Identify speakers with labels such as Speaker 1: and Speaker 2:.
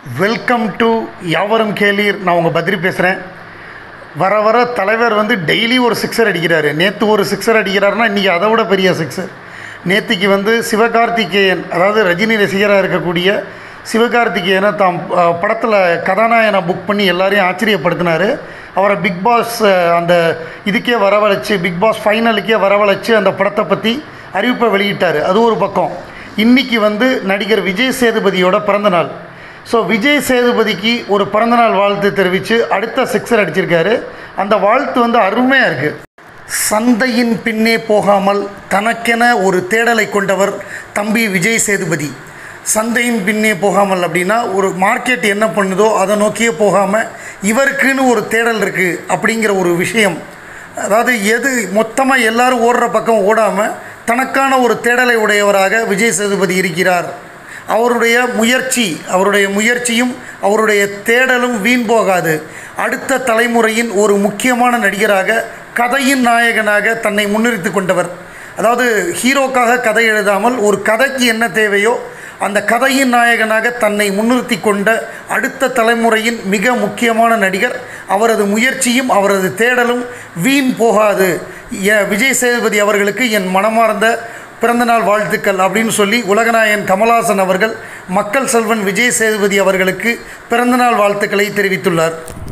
Speaker 1: welcome to யாவரும் கேளீர் நான் உங்கள் பத்ரி பேசுகிறேன் வர வர தலைவர் வந்து டெய்லி ஒரு சிக்ஸர் அடிக்கிறாரு நேற்று ஒரு சிக்ஸர் அடிக்கிறாருன்னா இன்றைக்கி அதை விட பெரிய சிக்ஸர் நேற்றுக்கு வந்து சிவகார்த்திகேயன் அதாவது ரஜினி ரசிகராக இருக்கக்கூடிய சிவகார்த்திகேயனை தாம் படத்தில் கதாநாயகனை புக் பண்ணி எல்லாரையும் ஆச்சரியப்படுத்தினார் அவரை பிக் பாஸ் அஹ், அந்த இதுக்கே வரவழைச்சு பிக் பாஸ் ஃபைனலுக்கே வரவழைச்சு அந்த படத்தை பற்றி அறிவிப்பை வெளியிட்டார் அது ஒரு பக்கம் இன்றைக்கி வந்து நடிகர் விஜய் சேதுபதியோட பிறந்தநாள் ஸோ விஜய் சேதுபதிக்கு ஒரு பிறந்தநாள் வாழ்த்து தெரிவித்து அடுத்த சிக்ஸர் அடிச்சிருக்காரு அந்த வாழ்த்து வந்து அருமையாக இருக்குது சந்தையின் பின்னே போகாமல் தனக்கென ஒரு தேடலை கொண்டவர் தம்பி விஜய் சேதுபதி சந்தையின் பின்னே போகாமல் அப்படின்னா ஒரு மார்க்கெட் என்ன பண்ணுதோ அதை நோக்கியே போகாமல் இவருக்குன்னு ஒரு தேடல் இருக்குது அப்படிங்கிற ஒரு விஷயம் அதாவது எது மொத்தமாக எல்லாரும் ஓடுற பக்கம் ஓடாமல் தனக்கான ஒரு தேடலை உடையவராக விஜய் சேதுபதி இருக்கிறார் அவருடைய முயற்சி அவருடைய முயற்சியும் அவருடைய தேடலும் வீண் போகாது அடுத்த தலைமுறையின் ஒரு முக்கியமான நடிகராக கதையின் நாயகனாக தன்னை முன்னிறுத்தி கொண்டவர் அதாவது ஹீரோக்காக கதை எழுதாமல் ஒரு கதைக்கு என்ன தேவையோ அந்த கதையின் நாயகனாக தன்னை முன்னிறுத்தி கொண்ட அடுத்த தலைமுறையின் மிக முக்கியமான நடிகர் அவரது முயற்சியும் அவரது தேடலும் வீண் போகாது எ- விஜய் சேதுபதி அவர்களுக்கு என் மனமார்ந்த பிறந்தநாள் வாழ்த்துக்கள் அப்படின்னு சொல்லி உலகநாயகன் கமலஹாசன் அவர்கள் மக்கள் செல்வன் விஜய் சேதுபதி அவர்களுக்கு பிறந்தநாள் வாழ்த்துக்களை தெரிவித்துள்ளார்